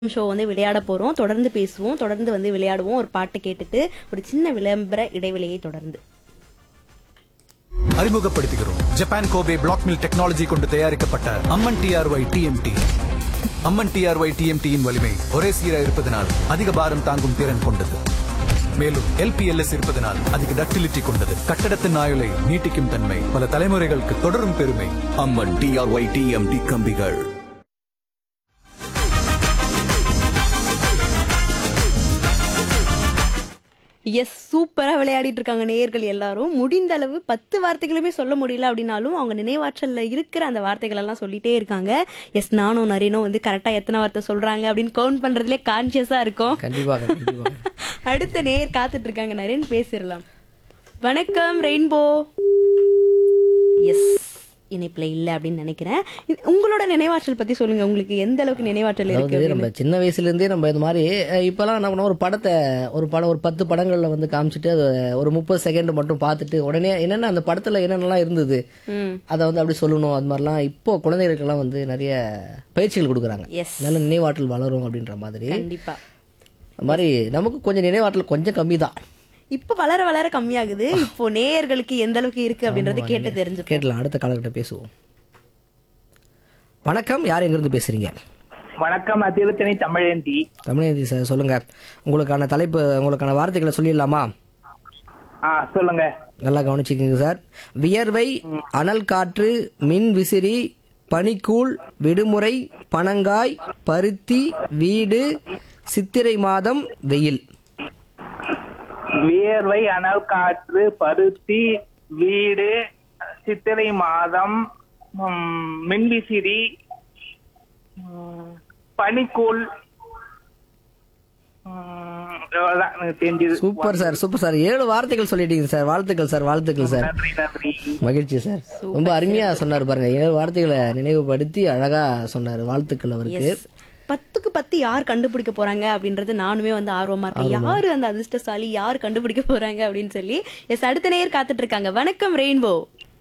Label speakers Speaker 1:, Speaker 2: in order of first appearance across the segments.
Speaker 1: Show வந்து விளையாட போறோம் தொடர்ந்து பேசுவோம் தொடர்ந்து வந்து விளையாடுவோம் ஒரு பாட்டு கேட்டுட்டு ஒரு சின்ன விளம்பர இடைவெளியை தொடர்ந்து
Speaker 2: அறிமுகப்படுத்துகிறோம் Japan Kobe black mill technology கொண்டு தயாரிக்கப்பட்ட Amman TRY TMT Amman TRY டிஎம்டியின் வலிமை ஒரே சீராக இருப்பதனால் அதிக பாரம் தாங்கும் திறன் கொண்டது மேலும் எல்பிஎல்எஸ் இருப்பதனால் அதிக டக்டிலிட்டி கொண்டது கட்டடத்தின் ஆயுளை நீட்டிக்கும் தன்மை பல தலைமுறைகளுக்கு தொடரும் பெருமை
Speaker 3: அம்மன் டிஆர்ஒய் டிஎம்டி கம்பிகள்
Speaker 1: எஸ் சூப்பரா விளையாடிட்டு இருக்காங்க நேயர்கள் எல்லாரும் முடிந்த அளவு பத்து வார்த்தைகளுமே சொல்ல முடியல அப்படின்னாலும் அவங்க நினைவாற்றல்ல இருக்கிற அந்த வார்த்தைகள் எல்லாம் சொல்லிட்டே இருக்காங்க எஸ் நானும் நரேனும் வந்து கரெக்டா எத்தனை வார்த்தை சொல்றாங்க அப்படின்னு கவுண்ட் பண்றதுலே கான்சியஸா இருக்கும்
Speaker 4: கண்டிப்பாக கண்டிப்பாக
Speaker 1: அடுத்த நேயர் காத்துட்டு இருக்காங்க நரேன் பேசிடலாம் வணக்கம் ரெயின்போ எஸ் இணைப்புல இல்ல அப்படின்னு நினைக்கிறேன் இது- உங்களோட நினைவாற்றல் பத்தி சொல்லுங்க உங்களுக்கு எந்த அளவுக்கு நினைவாற்றல் இருக்கு
Speaker 4: அதாவது நம்ம சின்ன வயசுல இருந்தே நம்ம இது மாதிரி அஹ், இப்பெல்லாம் என்ன பண்ணோம் ஒரு படத்தை ஒரு படம் ஒரு பத்து படங்கள்ல வந்து காமிச்சிட்டு அது ஒரு முப்பது செகண்ட் மட்டும் பார்த்துட்டு உடனே என்னென்ன அந்த படத்துல என்னென்னலாம் இருந்தது
Speaker 1: ம்
Speaker 4: அதை வந்து அப்படி சொல்லணும் அது மாதிரிலாம் இப்போ குழந்தைகளுக்கெல்லாம் வந்து நிறைய பயிற்சிகள் கொடுக்குறாங்க
Speaker 1: எஸ்
Speaker 4: நல்ல நினைவாற்றல் வளரும் அப்படின்ற மாதிரி
Speaker 1: கண்டிப்பா
Speaker 4: அது மாதிரி நமக்கு கொஞ்சம் நினைவாற்றல் கொஞ்சம் கம்மி தான்
Speaker 1: இப்ப வளர வளர கம்மியாகுது இப்போ நேயர்களுக்கு எந்த அளவுக்கு இருக்கு அப்படின்றத கேட்டு தெரிஞ்சு
Speaker 4: கேட்டலாம் அடுத்த காலகட்ட பேசுவோம் வணக்கம் யார் எங்கிருந்து பேசுறீங்க
Speaker 5: வணக்கம் அதிருத்தணி தமிழேந்தி
Speaker 4: தமிழந்தி சார் சொல்லுங்க உங்களுக்கான தலைப்பு உங்களுக்கான வார்த்தைகளை சொல்லிடலாமா
Speaker 5: ஆ சொல்லுங்க
Speaker 4: நல்லா கவனிச்சுக்கோங்க சார் வியர்வை அனல் காற்று மின் விசிறி பனிக்கூழ் விடுமுறை பனங்காய் பருத்தி வீடு சித்திரை மாதம் வெயில்
Speaker 5: வியர்வை அனல் காற்று பருத்தி வீடு சித்திரை மாதம் ம், மின்விசிறி ம், பனிக்கூழ் ம், அவ்வளவுதான் எனக்கு தெரிஞ்சது
Speaker 4: சூப்பர் சார் சூப்பர் சார் ஏழு வார்த்தைகள் சொல்லிட்டீங்க சார் வாழ்த்துக்கள் சார் வாழ்த்துக்கள் சார்
Speaker 5: நன்றி நன்றி
Speaker 4: மகிழ்ச்சி சார் ரொம்ப அருமையா சொன்னார் பாருங்க ஏழு வார்த்தைகளை நினைவுபடுத்தி அழகா சொன்னார் வாழ்த்துக்கள் அவருக்கு
Speaker 1: எஸ் பத்துக்கு பத்து யார் கண்டுபிடிக்க போறாங்க அப்படின்றது நானுமே வந்து ஆர்வமா இருக்கேன் யாரு அந்த அதிர்ஷ்டசாலி யார் கண்டுபிடிக்க போறாங்க அப்படின்னு சொல்லி எஸ் அடுத்த நேயர் காத்துட்டு இருக்காங்க வணக்கம் ரெயின்போ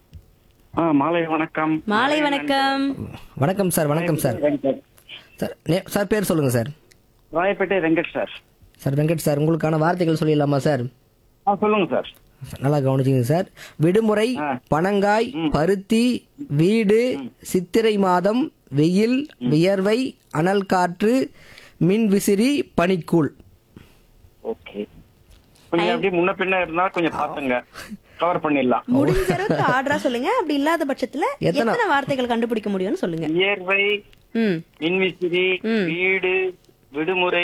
Speaker 6: ஆ மாலை வணக்கம்
Speaker 1: மாலை வணக்கம்
Speaker 4: வணக்கம் சார் வணக்கம் சார் சார் நே- சார் பேர் சொல்லுங்க sir
Speaker 6: Royapettah Venkat sir
Speaker 4: sir Venkat sir உங்களுக்கான வார்த்தைகள் சொல்லிடலாமா சார்
Speaker 6: ஆ சொல்லுங்க சார்
Speaker 4: நல்லா கவனிச்சுங்க சார் விடுமுறை பனங்காய் பருத்தி வீடு சித்திரை மாதம் வெயில் வியர்வை அனல் காற்று மின் விசிறி பனிக்கூழ்
Speaker 6: ஓகே கொஞ்சம் அப்படியே முன்ன பின்ன இருந்தா கொஞ்சம் பாத்துங்க கவர் பண்ணிடலாம்
Speaker 1: முடிஞ்ச அளவுக்கு ஆர்டரா சொல்லுங்க அப்படி இல்லாத பட்சத்துல
Speaker 4: எத்தனை-
Speaker 1: எத்தனை வார்த்தைகள் கண்டுபிடிக்க முடியும்னு சொல்லுங்க
Speaker 6: இயற்கை
Speaker 1: ம்
Speaker 6: மின்விசிறி வீடு விடுமுறை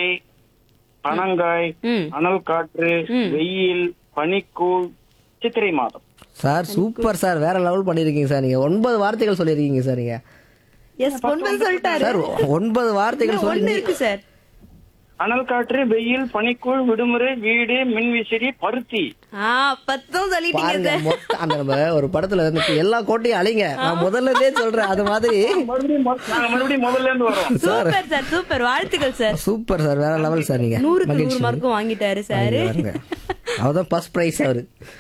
Speaker 6: பனங்காய்
Speaker 1: ம்.
Speaker 6: அனல் காற்று வெயில் பனிக்கூழ் சித்திரை மாதம்
Speaker 4: சார் சூப்பர் சார் வேற லெவல் பண்ணிருக்கீங்க சார் நீங்க ஒன்பது வார்த்தைகள் சொல்லியிருக்கீங்க சார் நீங்க
Speaker 1: எஸ் ஒன்பது சொல்லிட்டாரு
Speaker 4: சார் ஒன்பது வார்த்தைகள்
Speaker 1: இன்னும் ஒண்ணு
Speaker 4: சொல்லி
Speaker 1: இருக்கு சார்
Speaker 6: அனல் காற்று வெயில் பனிக்கூழ் விடுமுறை வீடு மின்விசிறி பருத்தி
Speaker 1: ஆ பத்தும் சொல்லிட்டீங்க
Speaker 4: பாருங்க
Speaker 1: சார்
Speaker 4: மொத்த அந்த நம்ம ஒரு படத்துல இருந்து எல்லா கோட்டையும் அழிங்க நான் முதல்ல இருந்தே சொல்றேன் அது மாதிரி
Speaker 6: மறுபடியும் மொ- நாங்க மறுபடியும் முதல்ல இருந்து வரோம்
Speaker 1: சூப்பர் சார் சூப்பர் வாழ்த்துக்கள் சார்
Speaker 4: சூப்பர் சார் வேற லெவல் சார் நீங்க
Speaker 1: நூறுக்கு நூறு
Speaker 4: மகிழ்ச்சி
Speaker 1: மார்க்கும் வாங்கிட்டாரு சார்
Speaker 4: பாருங்க அவர்தான் ஃபர்ஸ்ட் பிரைஸ் அவரு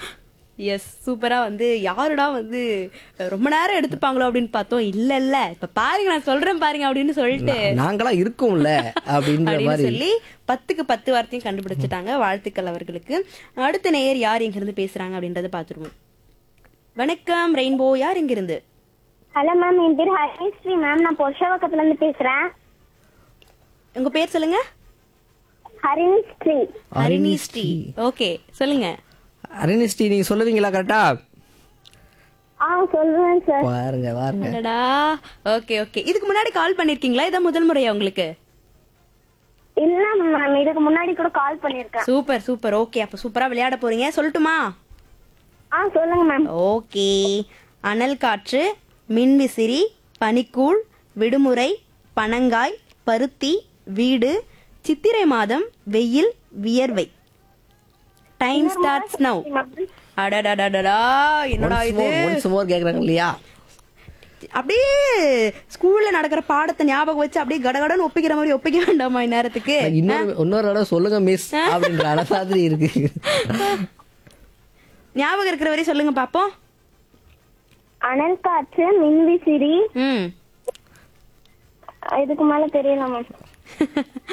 Speaker 1: எஸ் சூப்பரா வந்து யாருடா வந்து ரொம்ப நேரம் எடுத்துப்பாங்களோ அப்படின்னு பார்த்தோம் இல்ல இல்ல இப்ப பாருங்க நான் சொல்றேன் பாருங்க அப்படின்னு சொல்லிட்டு
Speaker 4: நாங்களா இருக்கோம்ல அப்படின்ற
Speaker 1: அப்படின்னு
Speaker 4: மாதிரி
Speaker 1: சொல்லி பத்துக்கு பத்து வார்த்தையும் கண்டுபிடிச்சிட்டாங்க வாழ்த்துக்கள் அவர்களுக்கு அடுத்த நேயர் யார் இங்க இருந்து பேசுறாங்க அப்படின்றத பாத்துருவோம் வணக்கம் ரெயின்போ யார் இங்க இருந்து
Speaker 7: ஹலோ மேம் என் பேர் ஹரிஸ்ரீ மேம் நான் பொருஷாவக்கத்துல இருந்து பேசுறேன்
Speaker 1: உங்க பேர் சொல்லுங்க
Speaker 7: ஹரிஸ்ரீ
Speaker 1: ஹரிணி ஸ்ரீ ஓகே சொல்லுங்க
Speaker 4: அரினிஸ்டி நீங்க சொல்லுவீங்களா கரெக்டா
Speaker 7: ஆ சொல்றேன் சார்
Speaker 4: பாருங்க பாருங்க
Speaker 1: அடடா ஓகே ஓகே இதுக்கு முன்னாடி கால் பண்ணிருக்கீங்களா இதான் முதல் முறையா உங்களுக்கு
Speaker 7: இல்ல மேம் இதுக்கு முன்னாடி கூட கால் பண்ணிருக்கேன்
Speaker 1: சூப்பர் சூப்பர் ஓகே அப்ப சூப்பரா விளையாட போறீங்க சொல்லட்டுமா
Speaker 7: ஆ சொல்லுங்க மேம்
Speaker 1: ஓகே அனல் காற்று மின்விசிறி பனிக்கூழ் விடுமுறை பனங்காய் பருத்தி வீடு சித்திரை மாதம் வெயில் வியர்வை டைம் ஸ்டார்ட்ஸ் நவ் அடடடடடா என்னடா இது
Speaker 4: ஒன்ஸ் மோர் கேக்குறாங்க இல்லையா
Speaker 1: அப்படியே ஸ்கூல்ல நடக்கிற பாடத்தை ஞாபகம் வச்சு அப்படியே கடகடன்னு ஒப்பிக்கிற மாதிரி ஒப்பிக்க வேண்டாமா இந்நேரத்துக்கு
Speaker 4: இன்னொரு இன்னொரு இடம் சொல்லுங்க மிஸ் அப்படின்ற அட மாதிரி இருக்கு
Speaker 1: ஞாபகம் இருக்கிற வரையும் சொல்லுங்க பாப்போம்
Speaker 7: அனல் காற்று மின்விசிறி
Speaker 1: ம்
Speaker 7: இதுக்கு மேல தெரியல மேம்